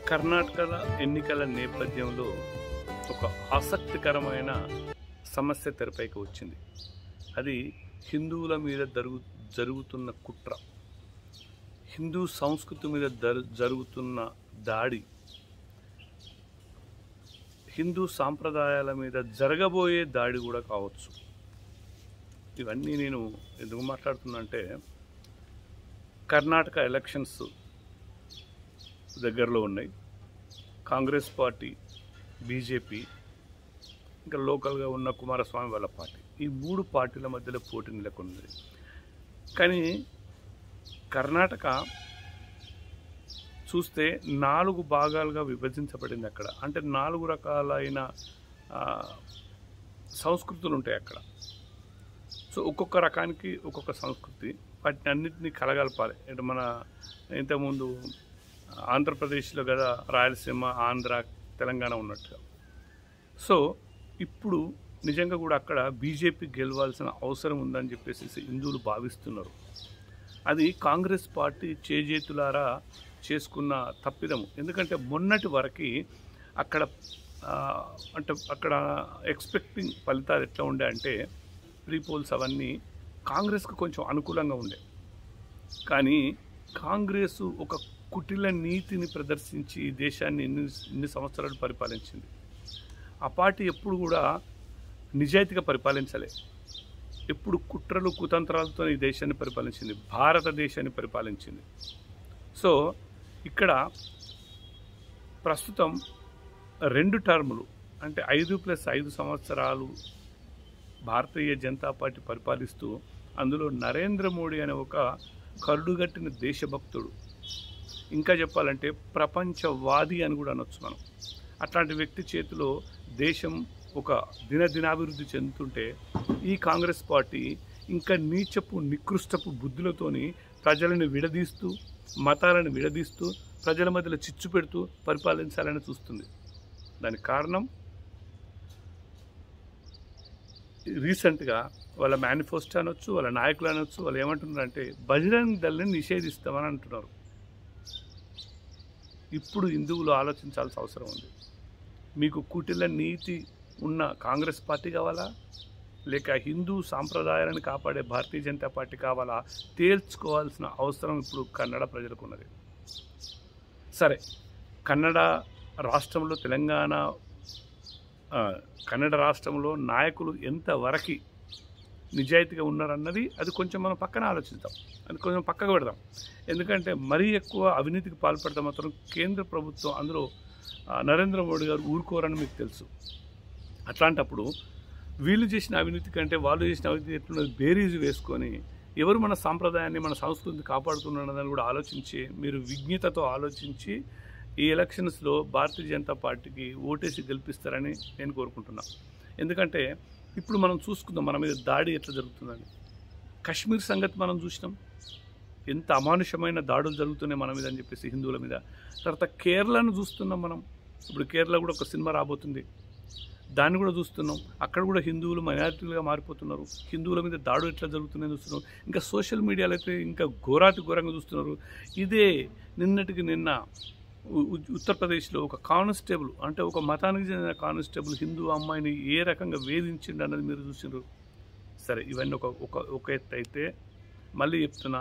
కర్ణాటక ఎన్నికల నేపథ్యంలో ఒక ఆసక్తికరమైన సమస్య తెరపైకి వచ్చింది అది హిందువుల మీద జరుగు జరుగుతున్న కుట్ర హిందూ సంస్కృతి మీద జరు జరుగుతున్న దాడి హిందూ సాంప్రదాయాల మీద జరగబోయే దాడి కూడా కావచ్చు ఇవన్నీ నేను ఎందుకు మాట్లాడుతున్నా అంటే కర్ణాటక ఎలక్షన్స్ దగ్గరలో ఉన్నాయి కాంగ్రెస్ పార్టీ బీజేపీ ఇంకా లోకల్గా ఉన్న కుమారస్వామి వాళ్ళ పార్టీ ఈ మూడు పార్టీల మధ్యలో పోటీ నెలకొన్నది కానీ కర్ణాటక చూస్తే నాలుగు భాగాలుగా విభజించబడింది అక్కడ అంటే నాలుగు రకాలైన ఆ, సంస్కృతులు ఉంటాయి అక్కడ సో ఒక్కొక్క రకానికి ఒక్కొక్క సంస్కృతి వాటిని అన్నింటినీ కలగలపాలి అంటే మన ఇంతకుముందు ఆంధ్రప్రదేశ్లో కదా రాయలసీమ ఆంధ్ర తెలంగాణ ఉన్నట్టుగా సో ఇప్పుడు నిజంగా కూడా అక్కడ బీజేపీ గెలవాల్సిన అవసరం ఉందని చెప్పేసి హిందువులు భావిస్తున్నారు అది కాంగ్రెస్ పార్టీ చేజేతులారా చేసుకున్న తప్పిదము ఎందుకంటే మొన్నటి వరకు అక్కడ ఆ, అంటే అక్కడ ఎక్స్పెక్టింగ్ ఫలితాలు ఎట్లా ఉండే అంటే ప్రీ పోల్స్ అవన్నీ కాంగ్రెస్కి కొంచెం అనుకూలంగా ఉండే కానీ కాంగ్రెస్ ఒక కుటిల నీతిని ప్రదర్శించి ఈ దేశాన్ని ఎన్ని ఎన్ని సంవత్సరాలు పరిపాలించింది ఆ పార్టీ ఎప్పుడు కూడా నిజాయితీగా పరిపాలించలే ఎప్పుడు కుట్రలు కుతంత్రాలతో ఈ దేశాన్ని పరిపాలించింది భారతదేశాన్ని పరిపాలించింది సో ఇక్కడ ప్రస్తుతం రెండు టర్ములు అంటే ఐదు ప్లస్ ఐదు సంవత్సరాలు భారతీయ జనతా పార్టీ పరిపాలిస్తూ అందులో నరేంద్ర మోడీ అనే ఒక కరుడుగట్టిన దేశభక్తుడు ఇంకా చెప్పాలంటే ప్రపంచవాది అని కూడా అనొచ్చు మనం అట్లాంటి వ్యక్తి చేతిలో దేశం ఒక దినదినాభివృద్ధి చెందుతుంటే ఈ కాంగ్రెస్ పార్టీ ఇంకా నీచపు నికృష్టపు బుద్ధులతోని ప్రజలను విడదీస్తూ మతాలను విడదీస్తూ ప్రజల మధ్యలో చిచ్చు పెడుతూ పరిపాలించాలని చూస్తుంది దానికి కారణం రీసెంట్గా వాళ్ళ మేనిఫెస్టో అనొచ్చు వాళ్ళ నాయకులు అనొచ్చు వాళ్ళు ఏమంటున్నారంటే బజరంగ్ దళని నిషేధిస్తామని అంటున్నారు ఇప్పుడు హిందువులు ఆలోచించాల్సిన అవసరం ఉంది మీకు కుటిల నీతి ఉన్న కాంగ్రెస్ పార్టీ కావాలా లేక హిందూ సాంప్రదాయాలను కాపాడే భారతీయ జనతా పార్టీ కావాలా తేల్చుకోవాల్సిన అవసరం ఇప్పుడు కన్నడ ప్రజలకు ఉన్నది సరే కన్నడ రాష్ట్రంలో తెలంగాణ ఆ, కన్నడ రాష్ట్రంలో నాయకులు ఎంతవరకు నిజాయితీగా ఉన్నారన్నది అది కొంచెం మనం పక్కన ఆలోచిద్దాం అది కొంచెం పక్కకు పెడదాం ఎందుకంటే మరీ ఎక్కువ అవినీతికి పాల్పడితే మాత్రం కేంద్ర ప్రభుత్వం అందులో ఆ, నరేంద్ర మోడీ గారు ఊరుకోరని మీకు తెలుసు అట్లాంటప్పుడు వీళ్ళు చేసిన అవినీతి కంటే వాళ్ళు చేసిన అవినీతి ఎట్లున్నది బేరీజు వేసుకొని ఎవరు మన సాంప్రదాయాన్ని మన సంస్కృతిని కాపాడుతున్నారని కూడా ఆలోచించి మీరు విజ్ఞతతో ఆలోచించి ఈ ఎలక్షన్స్లో భారతీయ జనతా పార్టీకి ఓటేసి గెలిపిస్తారని నేను కోరుకుంటున్నా ఎందుకంటే ఇప్పుడు మనం చూసుకుందాం మన మీద దాడి ఎట్లా జరుగుతుందని కశ్మీర్ సంగతి మనం చూసినాం ఎంత అమానుషమైన దాడులు జరుగుతున్నాయి మన మీద అని చెప్పేసి హిందువుల మీద తర్వాత కేరళను చూస్తున్నాం మనం ఇప్పుడు కేరళ కూడా ఒక సినిమా రాబోతుంది దాన్ని కూడా చూస్తున్నాం అక్కడ కూడా హిందువులు మైనారిటీలుగా మారిపోతున్నారు హిందువుల మీద దాడులు ఎట్లా జరుగుతున్నాయని చూస్తున్నాం ఇంకా సోషల్ మీడియాలో అయితే ఇంకా ఘోరాతి ఘోరంగా చూస్తున్నారు ఇదే నిన్నటికి నిన్న ఉ- ఉ- ఉత్తరప్రదేశ్లో ఒక కానిస్టేబుల్ అంటే ఒక మతానికి చెందిన కానిస్టేబుల్ హిందూ అమ్మాయిని ఏ రకంగా వేధించిండు అన్నది మీరు చూసిండ్రు సరే ఇవన్నీ ఒక ఒక ఒక ఎత్తు అయితే మళ్ళీ చెప్తున్నా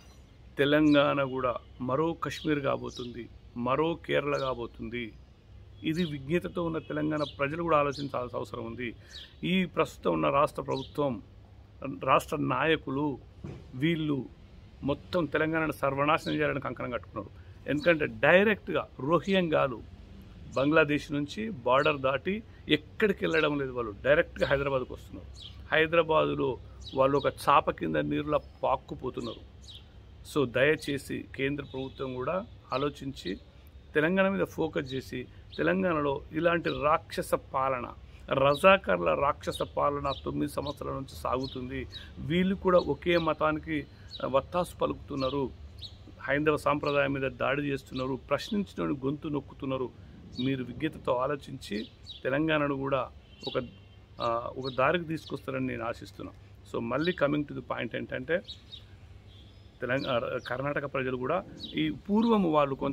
తెలంగాణ కూడా మరో కశ్మీర్ కాబోతుంది మరో కేరళ కాబోతుంది ఇది విజ్ఞతతో ఉన్న తెలంగాణ ప్రజలు కూడా ఆలోచించాల్సిన అవసరం ఉంది ఈ ప్రస్తుతం ఉన్న రాష్ట్ర ప్రభుత్వం రాష్ట్ర నాయకులు వీళ్ళు మొత్తం తెలంగాణను సర్వనాశనం చేయాలని కంకణం కట్టుకున్నారు ఎందుకంటే డైరెక్ట్గా రోహింగాలు బంగ్లాదేశ్ నుంచి బార్డర్ దాటి ఎక్కడికి వెళ్ళడం లేదు వాళ్ళు డైరెక్ట్గా హైదరాబాద్కు వస్తున్నారు హైదరాబాదులో వాళ్ళు ఒక చాప కింద నీరులా పాక్కుపోతున్నారు సో దయచేసి కేంద్ర ప్రభుత్వం కూడా ఆలోచించి తెలంగాణ మీద ఫోకస్ చేసి తెలంగాణలో ఇలాంటి రాక్షస పాలన రజాకర్ల రాక్షస పాలన తొమ్మిది సంవత్సరాల నుంచి సాగుతుంది వీళ్ళు కూడా ఒకే మతానికి ఆ, వత్తాసు పలుకుతున్నారు హైందవ సాంప్రదాయం మీద దాడి చేస్తున్నారు ప్రశ్నించిన గొంతు నొక్కుతున్నారు మీరు విజ్ఞతతో ఆలోచించి తెలంగాణను కూడా ఒక ఆ, ఒక దారికి తీసుకొస్తారని నేను ఆశిస్తున్నాను సో మళ్ళీ కమింగ్ టు ది పాయింట్ ఏంటంటే తెలంగాణ కర్ణాటక ప్రజలు కూడా ఈ పూర్వము వాళ్ళు కొంత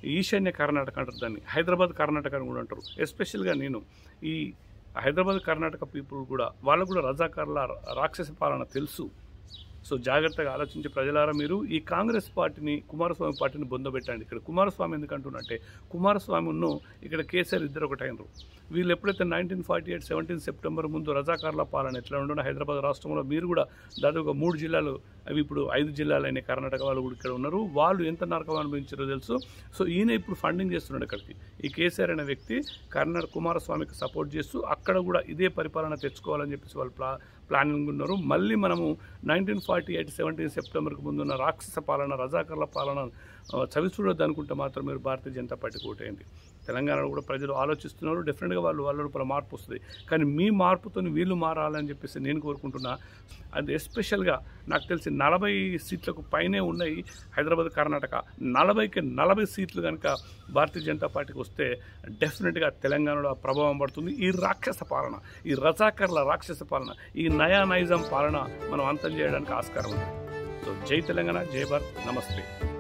ఈశాన్య కర్ణాటక అంటారు దాన్ని హైదరాబాద్ కర్ణాటక అని కూడా అంటారు ఎస్పెషల్గా నేను ఈ హైదరాబాద్ కర్ణాటక పీపుల్ కూడా వాళ్ళకు కూడా రజాకారుల రాక్షస పాలన తెలుసు సో జాగ్రత్తగా ఆలోచించే ప్రజలారా మీరు ఈ కాంగ్రెస్ పార్టీని కుమారస్వామి పార్టీని బొందబెట్టండి ఇక్కడ కుమారస్వామి ఎందుకంటున్నట్టే కుమారస్వామి ఉన్ను ఇక్కడ కేసీఆర్ ఇద్దరు ఒకటైనరు వీళ్ళు ఎప్పుడైతే nineteen forty eight seventeen September ముందు రజాకార్ల పాలన ఎట్లా ఉండడం హైదరాబాద్ రాష్ట్రంలో మీరు కూడా దాదాపుగా మూడు జిల్లాలు అవి ఇప్పుడు ఐదు జిల్లాలైన కర్ణాటక వాళ్ళు కూడా ఇక్కడ ఉన్నారు వాళ్ళు ఎంత నరకం అనుభవించారో తెలుసు సో ఈయన ఇప్పుడు ఫండింగ్ చేస్తున్నాడు ఇక్కడికి ఈ కేసీఆర్ అనే వ్యక్తి కర్ణాటక కుమారస్వామికి సపోర్ట్ చేస్తూ అక్కడ కూడా ఇదే పరిపాలన తెచ్చుకోవాలని చెప్పేసి వాళ్ళు ప్లా ప్లానింగ్ ఉన్నారు మళ్ళీ మనము నైన్టీన్ ఫార్టీ ఎయిట్ సెవెంటీన్ సెప్టెంబర్కి ముందున్న రాక్షస పాలన రజాకర్ల పాలన ఆ, చవి చూడొద్దు అనుకుంటే మాత్రం మీరు భారతీయ జనతా పార్టీకి ఓటేయండి తెలంగాణలో కూడా ప్రజలు ఆలోచిస్తున్నారు డెఫినెట్గా వాళ్ళు వాళ్ళ లోపల మార్పు వస్తుంది కానీ మీ మార్పుతో వీళ్ళు మారాలని చెప్పేసి నేను కోరుకుంటున్నా అది ఎస్పెషల్గా నాకు తెలిసి నలభై సీట్లకు పైనే ఉన్నాయి హైదరాబాద్ కర్ణాటక నలభైకి నలభై సీట్లు కనుక భారతీయ జనతా పార్టీకి వస్తే డెఫినెట్గా తెలంగాణలో ఆ ప్రభావం పడుతుంది ఈ రాక్షస పాలన ఈ రజాకర్ల రాక్షస పాలన ఈ నయా నైజం పాలన మనం అంతం చేయడానికి ఆస్కారం ఉంది సో జై తెలంగాణ జై భారత్ నమస్తే